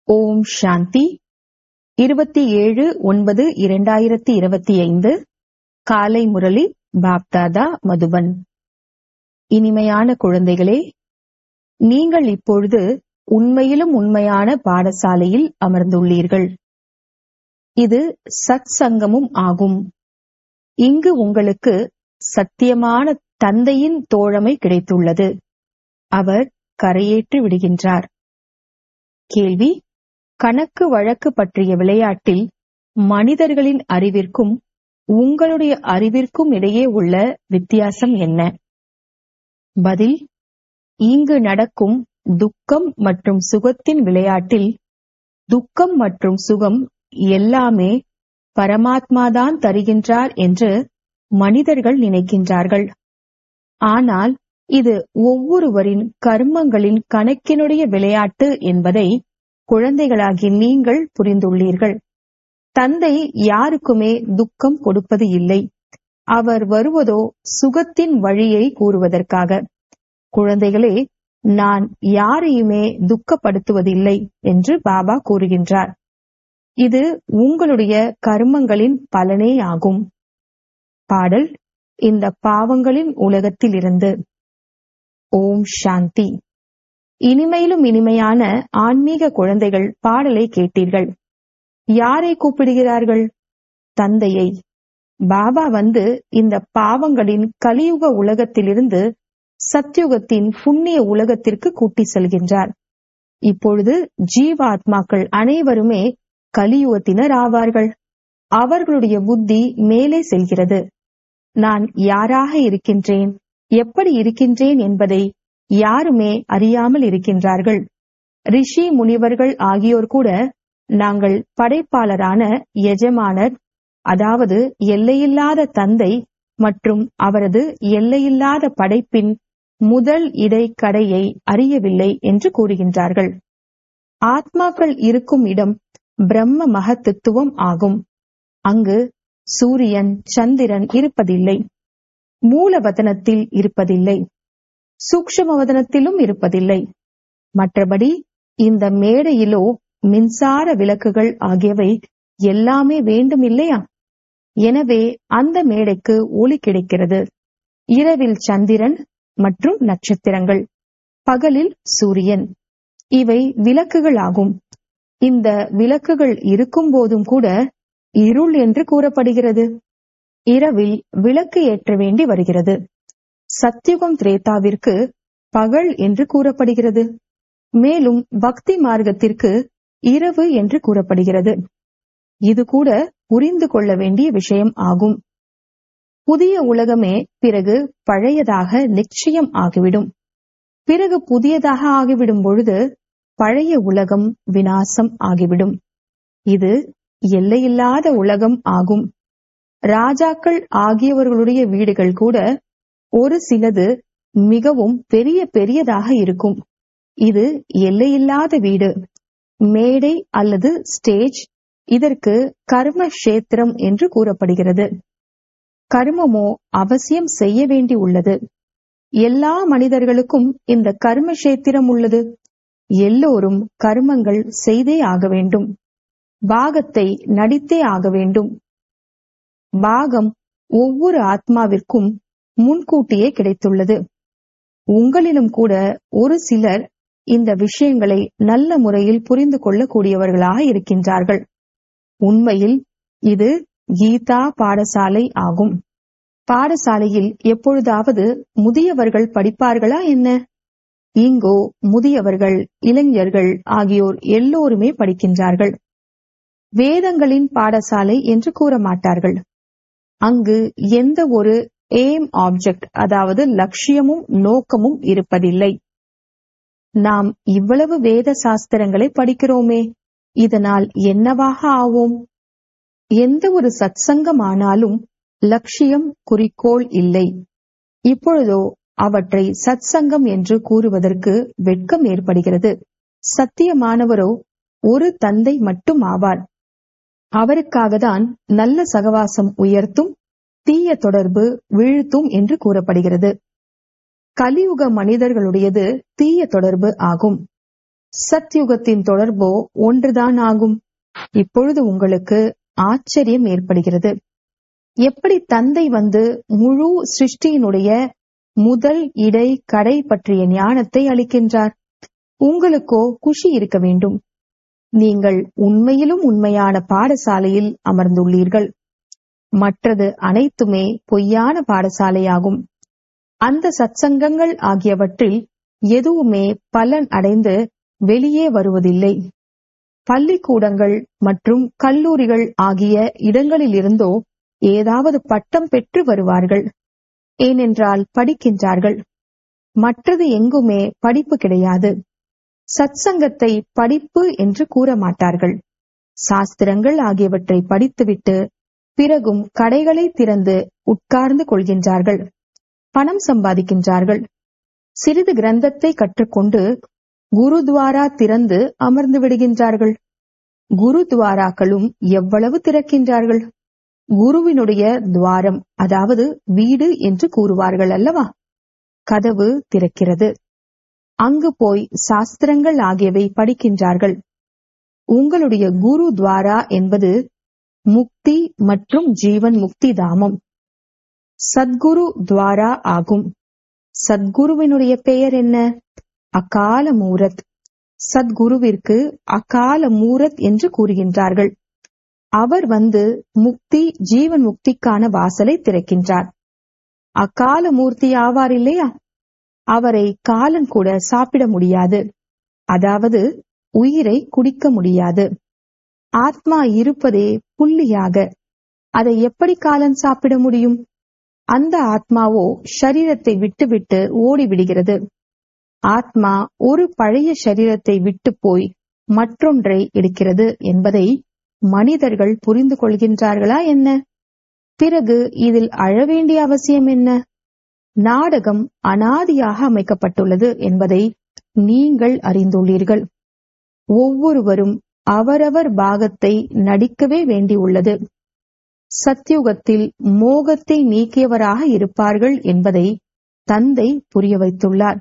ஓம் சாந்தி இருபத்தி ஏழு ஒன்பது இரண்டாயிரத்தி இருபத்தி ஐந்து காலை முரளி பாப்தாதா மதுபன் இனிமையான குழந்தைகளே நீங்கள் இப்பொழுது உண்மையிலும் உண்மையான பாடசாலையில் அமர்ந்துள்ளீர்கள் இது சத் சங்கமும் ஆகும் இங்கு உங்களுக்கு சத்தியமான தந்தையின் தோழமை கிடைத்துள்ளது அவர் கரையேற்றி விடுகின்றார் கேள்வி கணக்கு வழக்கு பற்றிய விளையாட்டில் மனிதர்களின் அறிவிற்கும் உங்களுடைய அறிவிற்கும் இடையே உள்ள வித்தியாசம் என்ன பதில் இங்கு நடக்கும் துக்கம் மற்றும் சுகத்தின் விளையாட்டில் துக்கம் மற்றும் சுகம் எல்லாமே பரமாத்மாதான் தருகின்றார் என்று மனிதர்கள் நினைக்கின்றார்கள் ஆனால் இது ஒவ்வொருவரின் கர்மங்களின் கணக்கினுடைய விளையாட்டு என்பதை குழந்தைகளாகி நீங்கள் புரிந்துள்ளீர்கள் தந்தை யாருக்குமே துக்கம் கொடுப்பது இல்லை அவர் வருவதோ சுகத்தின் வழியை கூறுவதற்காக குழந்தைகளே நான் யாரையுமே துக்கப்படுத்துவதில்லை என்று பாபா கூறுகின்றார் இது உங்களுடைய கர்மங்களின் பலனே ஆகும் பாடல் இந்த பாவங்களின் உலகத்திலிருந்து ஓம் சாந்தி இனிமையிலும் இனிமையான ஆன்மீக குழந்தைகள் பாடலை கேட்டீர்கள் யாரை கூப்பிடுகிறார்கள் தந்தையை பாபா வந்து இந்த பாவங்களின் கலியுக உலகத்திலிருந்து சத்யுகத்தின் புண்ணிய உலகத்திற்கு கூட்டி செல்கின்றார் இப்பொழுது ஜீவாத்மாக்கள் அனைவருமே கலியுகத்தினர் ஆவார்கள் அவர்களுடைய புத்தி மேலே செல்கிறது நான் யாராக இருக்கின்றேன் எப்படி இருக்கின்றேன் என்பதை யாருமே அறியாமல் இருக்கின்றார்கள் ரிஷி முனிவர்கள் ஆகியோர் கூட நாங்கள் படைப்பாளரான எஜமானர் அதாவது எல்லையில்லாத தந்தை மற்றும் அவரது எல்லையில்லாத படைப்பின் முதல் இடைக்கடையை அறியவில்லை என்று கூறுகின்றார்கள் ஆத்மாக்கள் இருக்கும் இடம் பிரம்ம மகத்துவம் ஆகும் அங்கு சூரியன் சந்திரன் இருப்பதில்லை மூலவதனத்தில் இருப்பதில்லை சூக்ஷமவதனத்திலும் இருப்பதில்லை மற்றபடி இந்த மேடையிலோ மின்சார விளக்குகள் ஆகியவை எல்லாமே வேண்டும் இல்லையா எனவே அந்த மேடைக்கு ஒளி கிடைக்கிறது இரவில் சந்திரன் மற்றும் நட்சத்திரங்கள் பகலில் சூரியன் இவை விளக்குகள் ஆகும் இந்த விளக்குகள் இருக்கும் போதும் கூட இருள் என்று கூறப்படுகிறது இரவில் விளக்கு ஏற்ற வேண்டி வருகிறது சத்யுகம் திரேதாவிற்கு பகல் என்று கூறப்படுகிறது மேலும் பக்தி மார்க்கத்திற்கு இரவு என்று கூறப்படுகிறது இது கூட புரிந்து கொள்ள வேண்டிய விஷயம் ஆகும் புதிய உலகமே பிறகு பழையதாக நிச்சயம் ஆகிவிடும் பிறகு புதியதாக ஆகிவிடும் பொழுது பழைய உலகம் வினாசம் ஆகிவிடும் இது எல்லையில்லாத உலகம் ஆகும் ராஜாக்கள் ஆகியவர்களுடைய வீடுகள் கூட ஒரு சிலது மிகவும் பெரிய பெரியதாக இருக்கும் இது எல்லையில்லாத வீடு மேடை அல்லது ஸ்டேஜ் இதற்கு கர்ம கஷேத்திரம் என்று கூறப்படுகிறது கர்மமோ அவசியம் செய்ய வேண்டி உள்ளது எல்லா மனிதர்களுக்கும் இந்த கர்ம கஷேத்திரம் உள்ளது எல்லோரும் கர்மங்கள் செய்தே ஆக வேண்டும் பாகத்தை நடித்தே ஆக வேண்டும் பாகம் ஒவ்வொரு ஆத்மாவிற்கும் முன்கூட்டியே கிடைத்துள்ளது உங்களிலும் கூட ஒரு சிலர் இந்த விஷயங்களை நல்ல முறையில் புரிந்து கொள்ளக்கூடியவர்களாக இருக்கின்றார்கள் உண்மையில் இது கீதா பாடசாலை ஆகும் பாடசாலையில் எப்பொழுதாவது முதியவர்கள் படிப்பார்களா என்ன இங்கோ முதியவர்கள் இளைஞர்கள் ஆகியோர் எல்லோருமே படிக்கின்றார்கள் வேதங்களின் பாடசாலை என்று கூற மாட்டார்கள் அங்கு எந்த ஒரு எய்ம் ஆப்ஜெக்ட் அதாவது லட்சியமும் நோக்கமும் இருப்பதில்லை நாம் இவ்வளவு வேத சாஸ்திரங்களை படிக்கிறோமே இதனால் என்னவாக ஆவோம் எந்த ஒரு சத்சங்கம் ஆனாலும் லட்சியம் குறிக்கோள் இல்லை இப்பொழுதோ அவற்றை சத்சங்கம் என்று கூறுவதற்கு வெட்கம் ஏற்படுகிறது சத்தியமானவரோ ஒரு தந்தை மட்டும் ஆவார் அவருக்காகத்தான் நல்ல சகவாசம் உயர்த்தும் தீய தொடர்பு வீழ்த்தும் என்று கூறப்படுகிறது கலியுக மனிதர்களுடையது தீய தொடர்பு ஆகும் சத்யுகத்தின் தொடர்போ ஒன்றுதான் ஆகும் இப்பொழுது உங்களுக்கு ஆச்சரியம் ஏற்படுகிறது எப்படி தந்தை வந்து முழு சிருஷ்டியினுடைய முதல் இடை கடை பற்றிய ஞானத்தை அளிக்கின்றார் உங்களுக்கோ குஷி இருக்க வேண்டும் நீங்கள் உண்மையிலும் உண்மையான பாடசாலையில் அமர்ந்துள்ளீர்கள் மற்றது அனைத்துமே பொய்யான பாடசாலையாகும் அந்த சத்சங்கங்கள் ஆகியவற்றில் எதுவுமே பலன் அடைந்து வெளியே வருவதில்லை பள்ளிக்கூடங்கள் மற்றும் கல்லூரிகள் ஆகிய இடங்களிலிருந்தோ ஏதாவது பட்டம் பெற்று வருவார்கள் ஏனென்றால் படிக்கின்றார்கள் மற்றது எங்குமே படிப்பு கிடையாது சத்சங்கத்தை படிப்பு என்று கூற மாட்டார்கள் சாஸ்திரங்கள் ஆகியவற்றை படித்துவிட்டு பிறகும் கடைகளை திறந்து உட்கார்ந்து கொள்கின்றார்கள் பணம் சம்பாதிக்கின்றார்கள் சிறிது கிரந்தத்தை கற்றுக்கொண்டு குருத்வாரா திறந்து அமர்ந்து விடுகின்றார்கள் குருத்வாராக்களும் எவ்வளவு திறக்கின்றார்கள் குருவினுடைய துவாரம் அதாவது வீடு என்று கூறுவார்கள் அல்லவா கதவு திறக்கிறது அங்கு போய் சாஸ்திரங்கள் ஆகியவை படிக்கின்றார்கள் உங்களுடைய குரு துவாரா என்பது முக்தி மற்றும் ஜீவன் முக்தி தாமம் சத்குரு துவாரா ஆகும் சத்குருவினுடைய பெயர் என்ன அகால மூரத் சத்குருவிற்கு அகால மூரத் என்று கூறுகின்றார்கள் அவர் வந்து முக்தி ஜீவன் முக்திக்கான வாசலை திறக்கின்றார் அகால மூர்த்தி ஆவார் இல்லையா அவரை காலன் கூட சாப்பிட முடியாது அதாவது உயிரை குடிக்க முடியாது ஆத்மா இருப்பதே புள்ளியாக அதை எப்படி காலன் சாப்பிட முடியும் அந்த ஆத்மாவோ சரீரத்தை விட்டுவிட்டு ஓடிவிடுகிறது ஆத்மா ஒரு பழைய சரீரத்தை விட்டு போய் மற்றொன்றை எடுக்கிறது என்பதை மனிதர்கள் புரிந்து கொள்கின்றார்களா என்ன பிறகு இதில் அழவேண்டிய அவசியம் என்ன நாடகம் அனாதியாக அமைக்கப்பட்டுள்ளது என்பதை நீங்கள் அறிந்துள்ளீர்கள் ஒவ்வொருவரும் அவரவர் பாகத்தை நடிக்கவே வேண்டியுள்ளது சத்யுகத்தில் மோகத்தை நீக்கியவராக இருப்பார்கள் என்பதை தந்தை புரிய வைத்துள்ளார்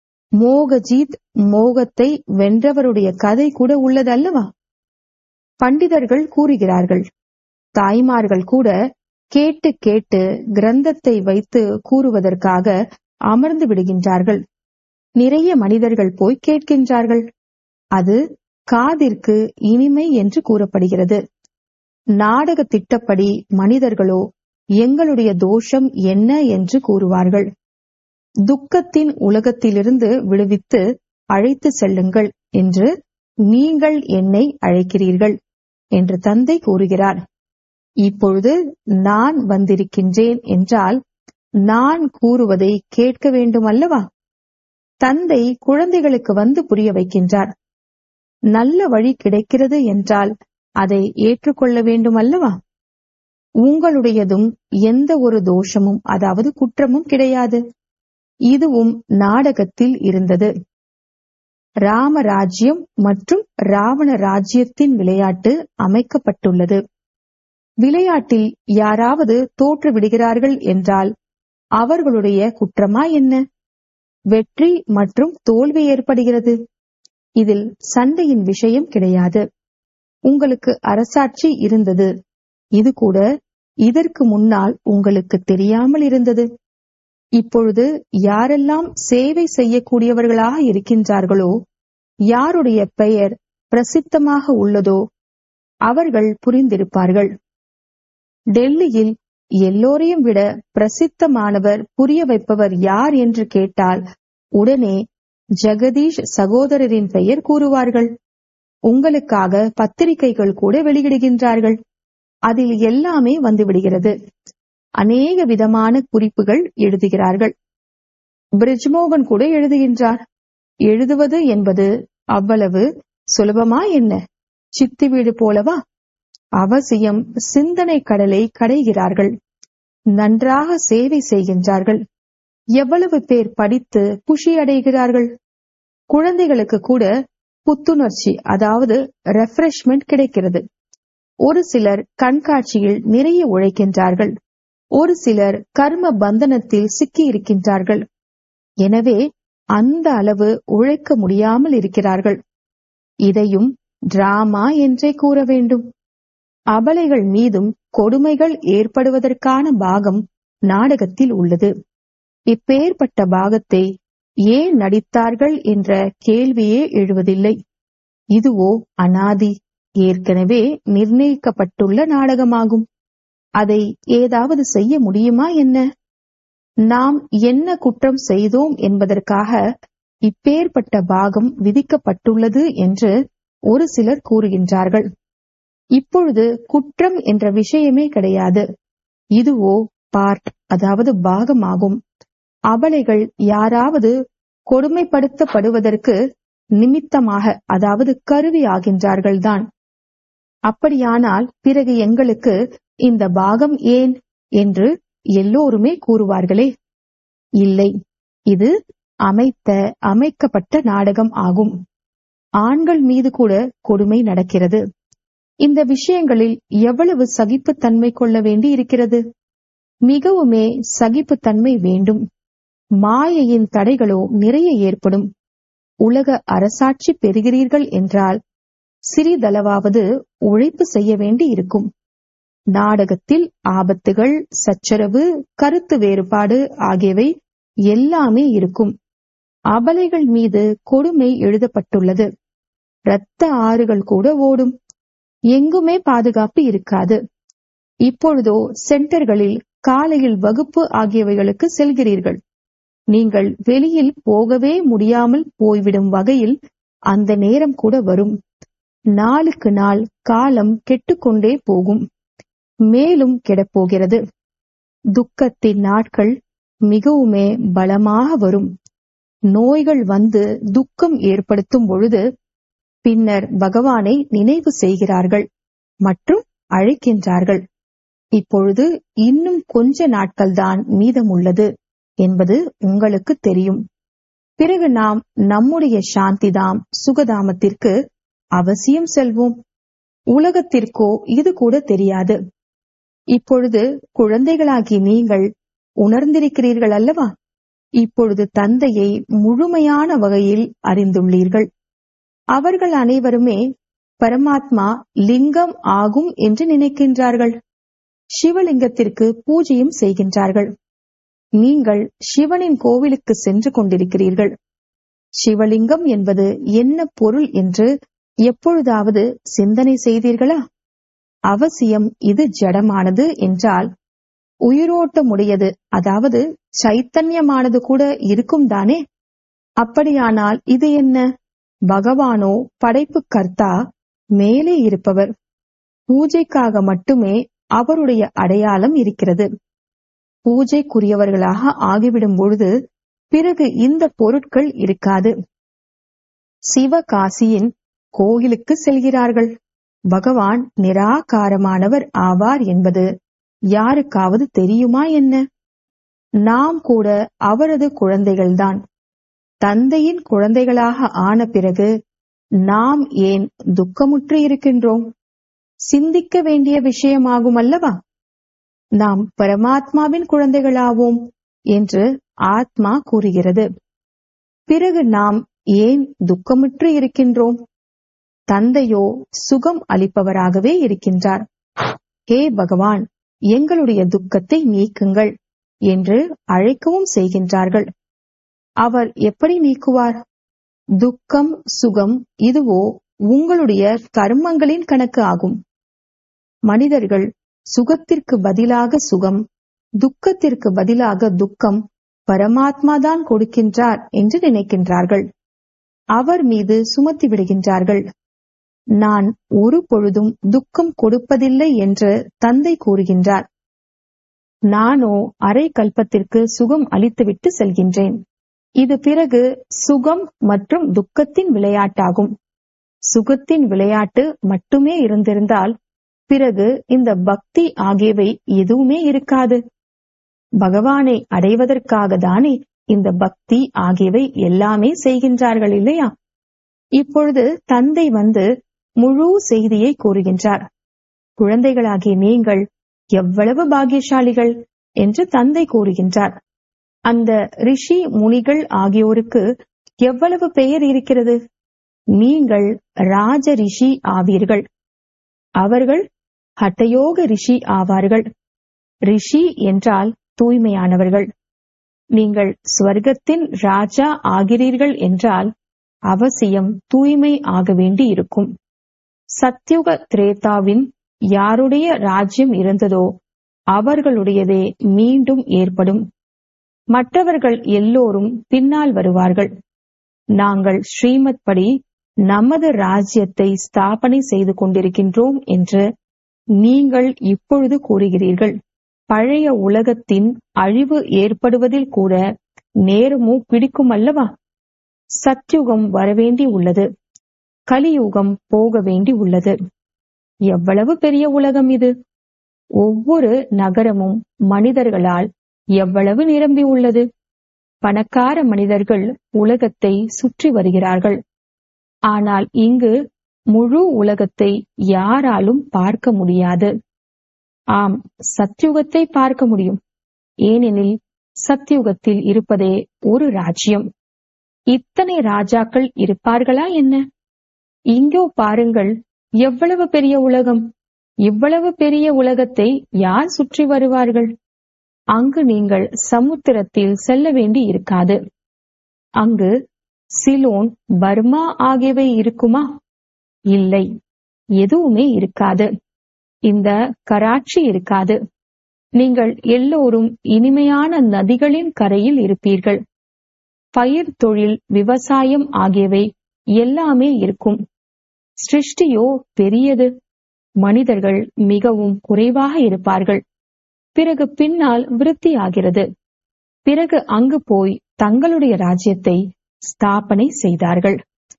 மோகஜீத் மோகத்தை வென்றவருடைய கதை கூட உள்ளது அல்லவா பண்டிதர்கள் கூறுகிறார்கள் தாய்மார்கள் கூட கேட்டு கேட்டு கிரந்தத்தை வைத்து கூறுவதற்காக அமர்ந்து விடுகின்றார்கள் நிறைய மனிதர்கள் போய் கேட்கின்றார்கள் அது காதிற்கு இனிமை என்று கூறப்படுகிறது நாடக திட்டப்படி மனிதர்களோ எங்களுடைய தோஷம் என்ன என்று கூறுவார்கள் துக்கத்தின் உலகத்திலிருந்து விடுவித்து அழைத்து செல்லுங்கள் என்று நீங்கள் என்னை அழைக்கிறீர்கள் என்று தந்தை கூறுகிறார் இப்பொழுது நான் வந்திருக்கின்றேன் என்றால் நான் கூறுவதை கேட்க வேண்டும் அல்லவா தந்தை குழந்தைகளுக்கு வந்து புரிய வைக்கின்றார் நல்ல வழி கிடைக்கிறது என்றால் அதை ஏற்றுக்கொள்ள வேண்டும் அல்லவா உங்களுடையதும் எந்த ஒரு தோஷமும் அதாவது குற்றமும் கிடையாது இதுவும் நாடகத்தில் இருந்தது ராமராஜ்யம் மற்றும் ராவண ராஜ்யத்தின் விளையாட்டு அமைக்கப்பட்டுள்ளது விளையாட்டில் யாராவது தோற்று விடுகிறார்கள் என்றால் அவர்களுடைய குற்றமா என்ன வெற்றி மற்றும் தோல்வி ஏற்படுகிறது இதில் சண்டையின் விஷயம் கிடையாது உங்களுக்கு அரசாட்சி இருந்தது இது கூட இதற்கு முன்னால் உங்களுக்கு தெரியாமல் இருந்தது இப்பொழுது யாரெல்லாம் சேவை செய்யக்கூடியவர்களாக இருக்கின்றார்களோ யாருடைய பெயர் பிரசித்தமாக உள்ளதோ அவர்கள் புரிந்திருப்பார்கள் டெல்லியில் எல்லோரையும் விட பிரசித்தமானவர் புரிய வைப்பவர் யார் என்று கேட்டால் உடனே ஜெகதீஷ் சகோதரரின் பெயர் கூறுவார்கள் உங்களுக்காக பத்திரிகைகள் கூட வெளியிடுகின்றார்கள் அதில் எல்லாமே வந்துவிடுகிறது அநேக விதமான குறிப்புகள் எழுதுகிறார்கள் பிரிஜ்மோகன் கூட எழுதுகின்றார் எழுதுவது என்பது அவ்வளவு சுலபமா என்ன சித்தி வீடு போலவா அவசியம் சிந்தனை கடலை கடைகிறார்கள் நன்றாக சேவை செய்கின்றார்கள் எவ்வளவு பேர் படித்து குஷி அடைகிறார்கள் குழந்தைகளுக்கு கூட புத்துணர்ச்சி அதாவது ரெஃப்ரெஷ்மெண்ட் கிடைக்கிறது ஒரு சிலர் கண்காட்சியில் நிறைய உழைக்கின்றார்கள் ஒரு சிலர் கர்ம பந்தனத்தில் சிக்கி இருக்கின்றார்கள் எனவே அந்த அளவு உழைக்க முடியாமல் இருக்கிறார்கள் இதையும் டிராமா என்றே கூற வேண்டும் அபலைகள் மீதும் கொடுமைகள் ஏற்படுவதற்கான பாகம் நாடகத்தில் உள்ளது இப்பேற்பட்ட பாகத்தை ஏன் நடித்தார்கள் என்ற கேள்வியே எழுவதில்லை இதுவோ அனாதி ஏற்கனவே நிர்ணயிக்கப்பட்டுள்ள நாடகமாகும் அதை ஏதாவது செய்ய முடியுமா என்ன நாம் என்ன குற்றம் செய்தோம் என்பதற்காக இப்பேற்பட்ட பாகம் விதிக்கப்பட்டுள்ளது என்று ஒரு சிலர் கூறுகின்றார்கள் இப்பொழுது குற்றம் என்ற விஷயமே கிடையாது இதுவோ பார்ட் அதாவது பாகமாகும் அபலைகள் யாராவது கொடுமைப்படுத்தப்படுவதற்கு நிமித்தமாக அதாவது கருவி ஆகின்றார்கள்தான் அப்படியானால் பிறகு எங்களுக்கு இந்த பாகம் ஏன் என்று எல்லோருமே கூறுவார்களே இல்லை இது அமைத்த அமைக்கப்பட்ட நாடகம் ஆகும் ஆண்கள் மீது கூட கொடுமை நடக்கிறது இந்த விஷயங்களில் எவ்வளவு சகிப்புத்தன்மை கொள்ள வேண்டி இருக்கிறது மிகவுமே சகிப்புத்தன்மை வேண்டும் மாயையின் தடைகளோ நிறைய ஏற்படும் உலக அரசாட்சி பெறுகிறீர்கள் என்றால் சிறிதளவாவது உழைப்பு செய்ய வேண்டி இருக்கும் நாடகத்தில் ஆபத்துகள் சச்சரவு கருத்து வேறுபாடு ஆகியவை எல்லாமே இருக்கும் அபலைகள் மீது கொடுமை எழுதப்பட்டுள்ளது இரத்த ஆறுகள் கூட ஓடும் எங்குமே பாதுகாப்பு இருக்காது இப்பொழுதோ சென்டர்களில் காலையில் வகுப்பு ஆகியவைகளுக்கு செல்கிறீர்கள் நீங்கள் வெளியில் போகவே முடியாமல் போய்விடும் வகையில் அந்த நேரம் கூட வரும் நாளுக்கு நாள் காலம் கெட்டுக்கொண்டே போகும் மேலும் கெடப்போகிறது துக்கத்தின் நாட்கள் மிகவுமே பலமாக வரும் நோய்கள் வந்து துக்கம் ஏற்படுத்தும் பொழுது பின்னர் பகவானை நினைவு செய்கிறார்கள் மற்றும் அழைக்கின்றார்கள் இப்பொழுது இன்னும் கொஞ்ச நாட்கள்தான் மீதமுள்ளது என்பது உங்களுக்கு தெரியும் பிறகு நாம் நம்முடைய சாந்திதாம் சுகதாமத்திற்கு அவசியம் செல்வோம் உலகத்திற்கோ இது கூட தெரியாது இப்பொழுது குழந்தைகளாகி நீங்கள் உணர்ந்திருக்கிறீர்கள் அல்லவா இப்பொழுது தந்தையை முழுமையான வகையில் அறிந்துள்ளீர்கள் அவர்கள் அனைவருமே பரமாத்மா லிங்கம் ஆகும் என்று நினைக்கின்றார்கள் சிவலிங்கத்திற்கு பூஜையும் செய்கின்றார்கள் நீங்கள் சிவனின் கோவிலுக்கு சென்று கொண்டிருக்கிறீர்கள் சிவலிங்கம் என்பது என்ன பொருள் என்று எப்பொழுதாவது சிந்தனை செய்தீர்களா அவசியம் இது ஜடமானது என்றால் உயிரோட்டமுடையது அதாவது சைத்தன்யமானது கூட இருக்கும் தானே அப்படியானால் இது என்ன பகவானோ படைப்பு கர்த்தா மேலே இருப்பவர் பூஜைக்காக மட்டுமே அவருடைய அடையாளம் இருக்கிறது பூஜைக்குரியவர்களாக ஆகிவிடும் பொழுது பிறகு இந்த பொருட்கள் இருக்காது சிவகாசியின் கோயிலுக்கு செல்கிறார்கள் பகவான் நிராகாரமானவர் ஆவார் என்பது யாருக்காவது தெரியுமா என்ன நாம் கூட அவரது குழந்தைகள்தான் தந்தையின் குழந்தைகளாக ஆன பிறகு நாம் ஏன் துக்கமுற்று இருக்கின்றோம் சிந்திக்க வேண்டிய விஷயமாகும் அல்லவா நாம் பரமாத்மாவின் குழந்தைகளாவோம் என்று ஆத்மா கூறுகிறது பிறகு நாம் ஏன் துக்கமுற்று இருக்கின்றோம் தந்தையோ சுகம் அளிப்பவராகவே இருக்கின்றார் ஹே பகவான் எங்களுடைய துக்கத்தை நீக்குங்கள் என்று அழைக்கவும் செய்கின்றார்கள் அவர் எப்படி நீக்குவார் துக்கம் சுகம் இதுவோ உங்களுடைய கர்மங்களின் கணக்கு ஆகும் மனிதர்கள் சுகத்திற்கு பதிலாக சுகம் துக்கத்திற்கு பதிலாக துக்கம் பரமாத்மாதான் கொடுக்கின்றார் என்று நினைக்கின்றார்கள் அவர் மீது சுமத்தி விடுகின்றார்கள் நான் ஒரு பொழுதும் துக்கம் கொடுப்பதில்லை என்று தந்தை கூறுகின்றார் நானோ அரை கல்பத்திற்கு சுகம் அளித்துவிட்டு செல்கின்றேன் இது பிறகு சுகம் மற்றும் துக்கத்தின் விளையாட்டாகும் சுகத்தின் விளையாட்டு மட்டுமே இருந்திருந்தால் பிறகு இந்த பக்தி ஆகியவை எதுவுமே இருக்காது பகவானை அடைவதற்காக தானே இந்த பக்தி ஆகியவை எல்லாமே செய்கின்றார்கள் இல்லையா இப்பொழுது தந்தை வந்து முழு செய்தியை கூறுகின்றார் குழந்தைகளாகிய நீங்கள் எவ்வளவு பாக்கியசாலிகள் என்று தந்தை கூறுகின்றார் அந்த ரிஷி முனிகள் ஆகியோருக்கு எவ்வளவு பெயர் இருக்கிறது நீங்கள் ராஜ ரிஷி ஆவீர்கள் அவர்கள் ஹட்டயோக ரிஷி ஆவார்கள் ரிஷி என்றால் தூய்மையானவர்கள் நீங்கள் ஸ்வர்க்கத்தின் ராஜா ஆகிறீர்கள் என்றால் அவசியம் தூய்மை ஆக வேண்டி இருக்கும் சத்யுக திரேதாவின் யாருடைய ராஜ்யம் இருந்ததோ அவர்களுடையதே மீண்டும் ஏற்படும் மற்றவர்கள் எல்லோரும் பின்னால் வருவார்கள் நாங்கள் ஸ்ரீமத் படி நமது ராஜ்யத்தை ஸ்தாபனை செய்து கொண்டிருக்கின்றோம் என்று நீங்கள் இப்பொழுது கூறுகிறீர்கள் பழைய உலகத்தின் அழிவு ஏற்படுவதில் கூட நேரமோ பிடிக்கும் அல்லவா சத்யுகம் வரவேண்டி உள்ளது கலியுகம் போக வேண்டி உள்ளது எவ்வளவு பெரிய உலகம் இது ஒவ்வொரு நகரமும் மனிதர்களால் எவ்வளவு நிரம்பி உள்ளது பணக்கார மனிதர்கள் உலகத்தை சுற்றி வருகிறார்கள் ஆனால் இங்கு முழு உலகத்தை யாராலும் பார்க்க முடியாது ஆம் சத்யுகத்தை பார்க்க முடியும் ஏனெனில் சத்யுகத்தில் இருப்பதே ஒரு ராஜ்யம் இத்தனை ராஜாக்கள் இருப்பார்களா என்ன இங்கோ பாருங்கள் எவ்வளவு பெரிய உலகம் இவ்வளவு பெரிய உலகத்தை யார் சுற்றி வருவார்கள் அங்கு நீங்கள் சமுத்திரத்தில் செல்ல வேண்டி இருக்காது அங்கு சிலோன் பர்மா ஆகியவை இருக்குமா இல்லை எதுவுமே இருக்காது இந்த கராச்சி இருக்காது நீங்கள் எல்லோரும் இனிமையான நதிகளின் கரையில் இருப்பீர்கள் பயிர் தொழில் விவசாயம் ஆகியவை எல்லாமே இருக்கும் சிருஷ்டியோ பெரியது மனிதர்கள் மிகவும் குறைவாக இருப்பார்கள் பிறகு பின்னால் விருத்தியாகிறது பிறகு அங்கு போய் தங்களுடைய ராஜ்யத்தை ஸ்தாபனை செய்தார்கள்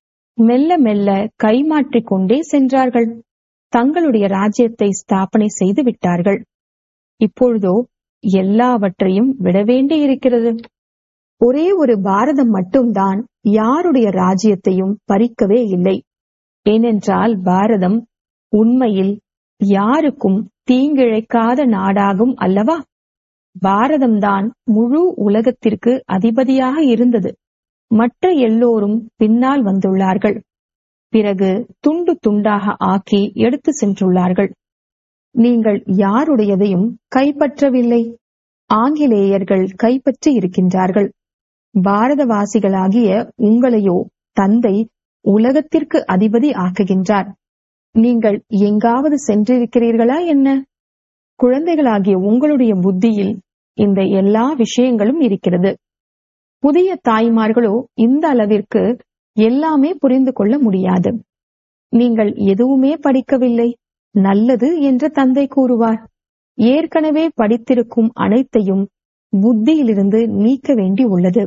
மெல்ல மெல்ல கைமாற்றிக் கொண்டே சென்றார்கள் தங்களுடைய ராஜ்யத்தை ஸ்தாபனை செய்து விட்டார்கள் இப்பொழுதோ எல்லாவற்றையும் விட வேண்டி இருக்கிறது ஒரே ஒரு பாரதம் மட்டும்தான் யாருடைய ராஜ்யத்தையும் பறிக்கவே இல்லை ஏனென்றால் பாரதம் உண்மையில் யாருக்கும் தீங்கிழைக்காத நாடாகும் அல்லவா பாரதம்தான் முழு உலகத்திற்கு அதிபதியாக இருந்தது மற்ற எல்லோரும் பின்னால் வந்துள்ளார்கள் பிறகு துண்டு துண்டாக ஆக்கி எடுத்து சென்றுள்ளார்கள் நீங்கள் யாருடையதையும் கைப்பற்றவில்லை ஆங்கிலேயர்கள் கைப்பற்றி இருக்கின்றார்கள் பாரதவாசிகளாகிய உங்களையோ தந்தை உலகத்திற்கு அதிபதி ஆக்குகின்றார் நீங்கள் எங்காவது சென்றிருக்கிறீர்களா என்ன குழந்தைகளாகிய உங்களுடைய புத்தியில் இந்த எல்லா விஷயங்களும் இருக்கிறது புதிய தாய்மார்களோ இந்த அளவிற்கு எல்லாமே புரிந்து கொள்ள முடியாது நீங்கள் எதுவுமே படிக்கவில்லை நல்லது என்று தந்தை கூறுவார் ஏற்கனவே படித்திருக்கும் அனைத்தையும் புத்தியிலிருந்து நீக்க வேண்டி உள்ளது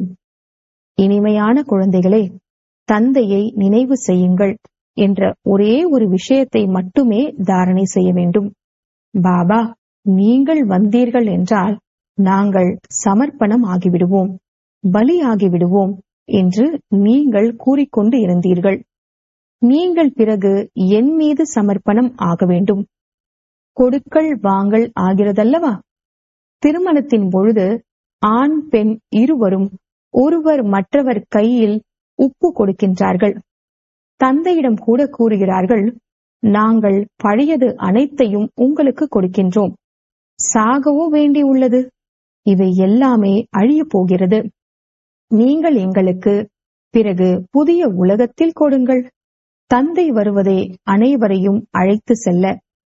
இனிமையான குழந்தைகளே தந்தையை நினைவு செய்யுங்கள் என்ற ஒரே ஒரு விஷயத்தை மட்டுமே தாரணை செய்ய வேண்டும் பாபா நீங்கள் வந்தீர்கள் என்றால் நாங்கள் சமர்ப்பணம் ஆகிவிடுவோம் பலி ஆகிவிடுவோம் என்று நீங்கள் கூறிக்கொண்டு இருந்தீர்கள் நீங்கள் பிறகு என் மீது சமர்ப்பணம் ஆக வேண்டும் கொடுக்கல் வாங்கல் ஆகிறதல்லவா திருமணத்தின் பொழுது ஆண் பெண் இருவரும் ஒருவர் மற்றவர் கையில் உப்பு கொடுக்கின்றார்கள் தந்தையிடம் கூட கூறுகிறார்கள் நாங்கள் பழையது அனைத்தையும் உங்களுக்கு கொடுக்கின்றோம் சாகவோ வேண்டி உள்ளது இவை எல்லாமே அழிய போகிறது நீங்கள் எங்களுக்கு பிறகு புதிய உலகத்தில் கொடுங்கள் தந்தை வருவதே அனைவரையும் அழைத்து செல்ல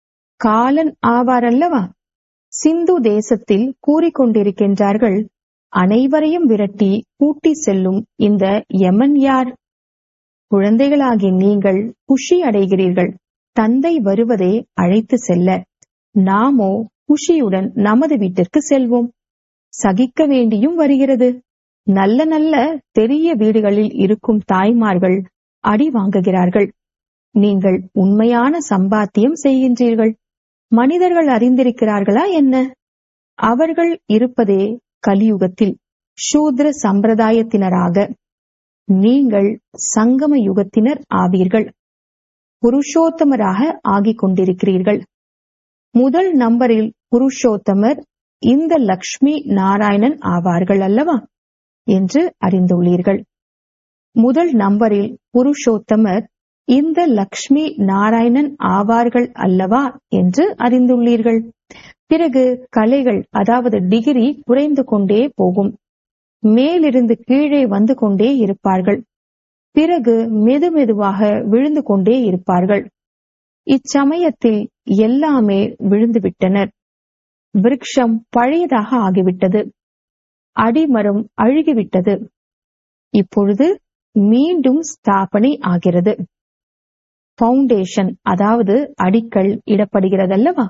காலன் ஆவாரல்லவா சிந்து தேசத்தில் கூறிக்கொண்டிருக்கின்றார்கள் அனைவரையும் விரட்டி கூட்டி செல்லும் இந்த யமன் யார் குழந்தைகளாகிய நீங்கள் குஷி அடைகிறீர்கள் தந்தை வருவதே அழைத்து செல்ல நாமோ குஷியுடன் நமது வீட்டிற்கு செல்வோம் சகிக்க வேண்டியும் வருகிறது நல்ல நல்ல பெரிய வீடுகளில் இருக்கும் தாய்மார்கள் அடி வாங்குகிறார்கள் நீங்கள் உண்மையான சம்பாத்தியம் செய்கின்றீர்கள் மனிதர்கள் அறிந்திருக்கிறார்களா என்ன அவர்கள் இருப்பதே கலியுகத்தில் சூத்ர சம்பிரதாயத்தினராக நீங்கள் சங்கம யுகத்தினர் ஆவீர்கள் புருஷோத்தமராக ஆகிக் கொண்டிருக்கிறீர்கள் முதல் நம்பரில் புருஷோத்தமர் இந்த லக்ஷ்மி நாராயணன் ஆவார்கள் அல்லவா என்று அறிந்துள்ளீர்கள் முதல் நம்பரில் புருஷோத்தமர் இந்த லக்ஷ்மி நாராயணன் ஆவார்கள் அல்லவா என்று அறிந்துள்ளீர்கள் பிறகு கலைகள் அதாவது டிகிரி குறைந்து கொண்டே போகும் மேலிருந்து கீழே வந்து கொண்டே இருப்பார்கள் பிறகு மெதுமெதுவாக விழுந்து கொண்டே இருப்பார்கள் இச்சமயத்தில் எல்லாமே விழுந்துவிட்டனர் விருட்சம் பழையதாக ஆகிவிட்டது அடிமரம் அழுகிவிட்டது இப்பொழுது மீண்டும் ஸ்தாபனை ஆகிறது பவுண்டேஷன் அதாவது அடிக்கல் இடப்படுகிறதல்லவா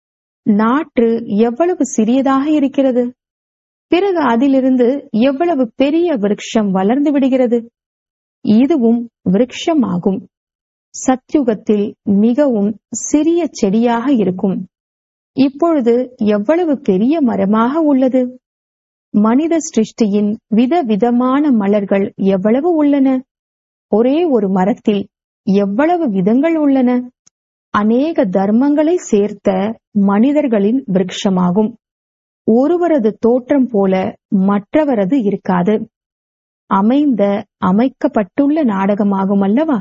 நாற்று எவ்வளவு சிறியதாக இருக்கிறது பிறகு அதிலிருந்து எவ்வளவு பெரிய விருட்சம் வளர்ந்து விடுகிறது இதுவும் விருட்சம் ஆகும் சத்யுகத்தில் மிகவும் சிறிய செடியாக இருக்கும் இப்பொழுது எவ்வளவு பெரிய மரமாக உள்ளது மனித சிருஷ்டியின் விதவிதமான மலர்கள் எவ்வளவு உள்ளன ஒரே ஒரு மரத்தில் எவ்வளவு விதங்கள் உள்ளன அநேக தர்மங்களை சேர்த்த மனிதர்களின் விருட்சமாகும் ஒருவரது தோற்றம் போல மற்றவரது இருக்காது அமைந்த அமைக்கப்பட்டுள்ள நாடகமாகும் அல்லவா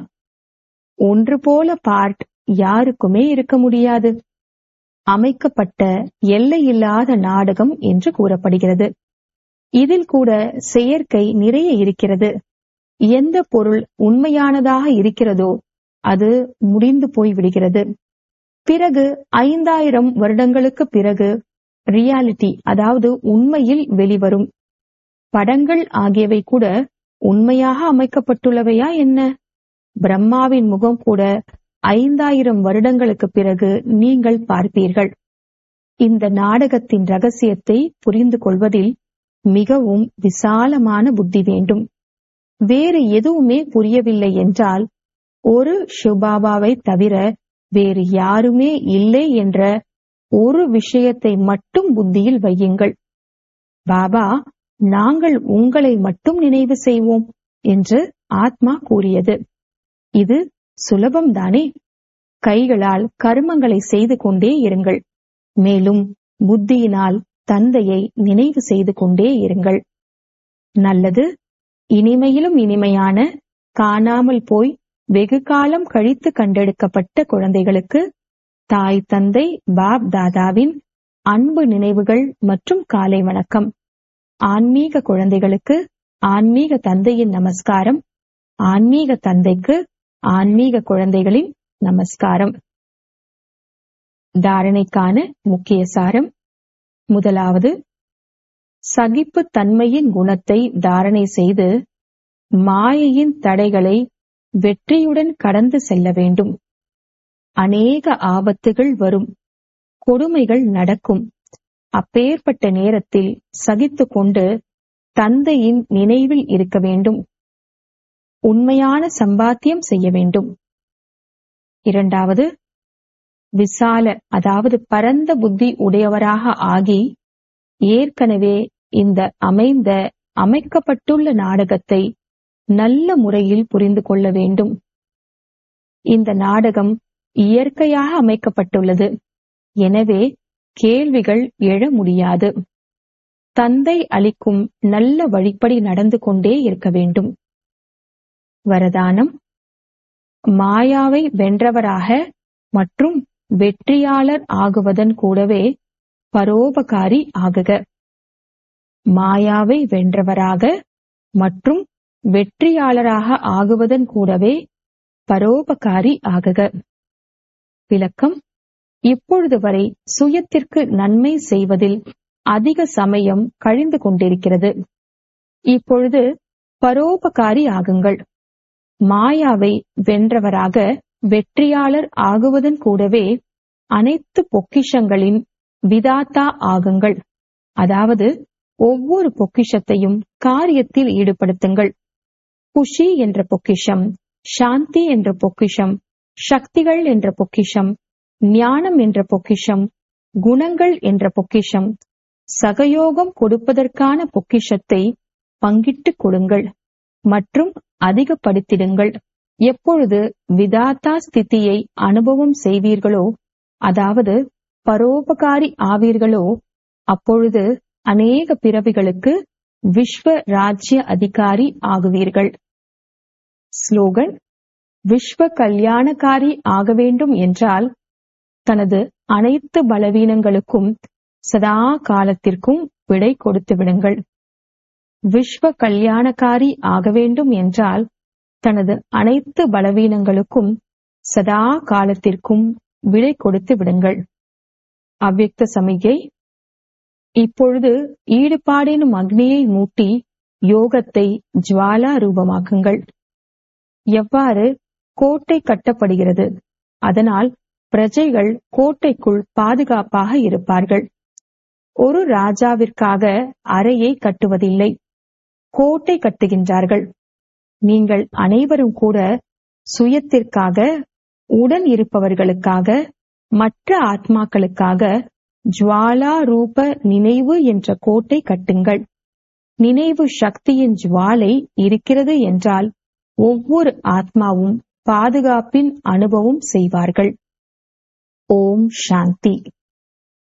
ஒன்று போல பார்ட் யாருக்குமே இருக்க முடியாது அமைக்கப்பட்ட எல்லையில்லாத நாடகம் என்று கூறப்படுகிறது இதில் கூட செயற்கை நிறைய இருக்கிறது எந்த பொருள் உண்மையானதாக இருக்கிறதோ அது முடிந்து போய்விடுகிறது பிறகு ஐந்தாயிரம் வருடங்களுக்கு பிறகு ரியாலிட்டி அதாவது உண்மையில் வெளிவரும் படங்கள் ஆகியவை கூட உண்மையாக அமைக்கப்பட்டுள்ளவையா என்ன பிரம்மாவின் முகம் கூட ஐந்தாயிரம் வருடங்களுக்கு பிறகு நீங்கள் பார்ப்பீர்கள் இந்த நாடகத்தின் ரகசியத்தை புரிந்து கொள்வதில் மிகவும் விசாலமான புத்தி வேண்டும் வேறு எதுவுமே புரியவில்லை என்றால் ஒரு ஷிவபாபாவை தவிர வேறு யாருமே இல்லை என்ற ஒரு விஷயத்தை மட்டும் புத்தியில் வையுங்கள் பாபா நாங்கள் உங்களை மட்டும் நினைவு செய்வோம் என்று ஆத்மா கூறியது இது சுலபம்தானே கைகளால் கர்மங்களை செய்து கொண்டே இருங்கள் மேலும் புத்தியினால் தந்தையை நினைவு செய்து கொண்டே இருங்கள் நல்லது இனிமையிலும் இனிமையான காணாமல் போய் வெகு காலம் கழித்து கண்டெடுக்கப்பட்ட குழந்தைகளுக்கு தாய் தந்தை பாப் தாதாவின் அன்பு நினைவுகள் மற்றும் காலை வணக்கம் ஆன்மீக குழந்தைகளுக்கு ஆன்மீக தந்தையின் நமஸ்காரம் ஆன்மீக தந்தைக்கு ஆன்மீக குழந்தைகளின் நமஸ்காரம் தாரணைக்கான முக்கிய சாரம் முதலாவது சகிப்பு தன்மையின் குணத்தை தாரணை செய்து மாயையின் தடைகளை வெற்றியுடன் கடந்து செல்ல வேண்டும் அநேக ஆபத்துகள் வரும் கொடுமைகள் நடக்கும் அப்பேற்பட்ட நேரத்தில் சகித்து கொண்டு தந்தையின் நினைவில் இருக்க வேண்டும் உண்மையான சம்பாத்தியம் செய்ய வேண்டும் இரண்டாவது விசால அதாவது பரந்த புத்தி உடையவராக ஆகி ஏற்கனவே இந்த அமைந்த அமைக்கப்பட்டுள்ள நாடகத்தை நல்ல முறையில் புரிந்து கொள்ள வேண்டும் இந்த நாடகம் இயற்கையாக அமைக்கப்பட்டுள்ளது எனவே கேள்விகள் எழ முடியாது தந்தை அளிக்கும் நல்ல வழிப்படி நடந்து கொண்டே இருக்க வேண்டும் வரதானம் மாயாவை வென்றவராக மற்றும் வெற்றியாளர் ஆகுவதன் கூடவே பரோபகாரி ஆகுக மாயாவை வென்றவராக மற்றும் வெற்றியாளராக ஆகுவதன் கூடவே பரோபகாரி ஆகுக விளக்கம் இப்பொழுது வரை சுயத்திற்கு நன்மை செய்வதில் அதிக சமயம் கழிந்து கொண்டிருக்கிறது இப்பொழுது பரோபகாரி ஆகுங்கள் மாயாவை வென்றவராக வெற்றியாளர் ஆகுவதன் கூடவே அனைத்து பொக்கிஷங்களின் விதாத்தா ஆகுங்கள் அதாவது ஒவ்வொரு பொக்கிஷத்தையும் காரியத்தில் ஈடுபடுத்துங்கள் குஷி என்ற பொக்கிஷம் சாந்தி என்ற பொக்கிஷம் சக்திகள் என்ற பொக்கிஷம் ஞானம் என்ற பொக்கிஷம் குணங்கள் என்ற பொக்கிஷம் சகயோகம் கொடுப்பதற்கான பொக்கிஷத்தை பங்கிட்டுக் கொடுங்கள் மற்றும் அதிகப்படுத்திடுங்கள் எப்பொழுது விதாத்தா ஸ்திதியை அனுபவம் செய்வீர்களோ அதாவது பரோபகாரி ஆவீர்களோ அப்பொழுது அநேக பிறவிகளுக்கு விஸ்வ ராஜ்ய அதிகாரி ஆகுவீர்கள் ஸ்லோகன் விஸ்வ கல்யாணக்காரி ஆக வேண்டும் என்றால் தனது அனைத்து பலவீனங்களுக்கும் சதா காலத்திற்கும் விடை கொடுத்து விடுங்கள் விஸ்வ கல்யாணக்காரி ஆக வேண்டும் என்றால் தனது அனைத்து பலவீனங்களுக்கும் சதா காலத்திற்கும் விடை கொடுத்து விடுங்கள் அவ்யக்த சமிகை இப்பொழுது ஈடுபாடெனும் அக்னியை மூட்டி யோகத்தை ஜுவாலா ரூபமாக்குங்கள் எவ்வாறு கோட்டை கட்டப்படுகிறது அதனால் பிரஜைகள் கோட்டைக்குள் பாதுகாப்பாக இருப்பார்கள் ஒரு ராஜாவிற்காக அறையை கட்டுவதில்லை கோட்டை கட்டுகின்றார்கள் நீங்கள் அனைவரும் கூட சுயத்திற்காக உடன் இருப்பவர்களுக்காக மற்ற ஆத்மாக்களுக்காக ஜுவாலா ரூப நினைவு என்ற கோட்டை கட்டுங்கள் நினைவு சக்தியின் ஜுவாலை இருக்கிறது என்றால் ஒவ்வொரு ஆத்மாவும் பாதுகாப்பின் அனுபவம் செய்வார்கள் ஓம் சாந்தி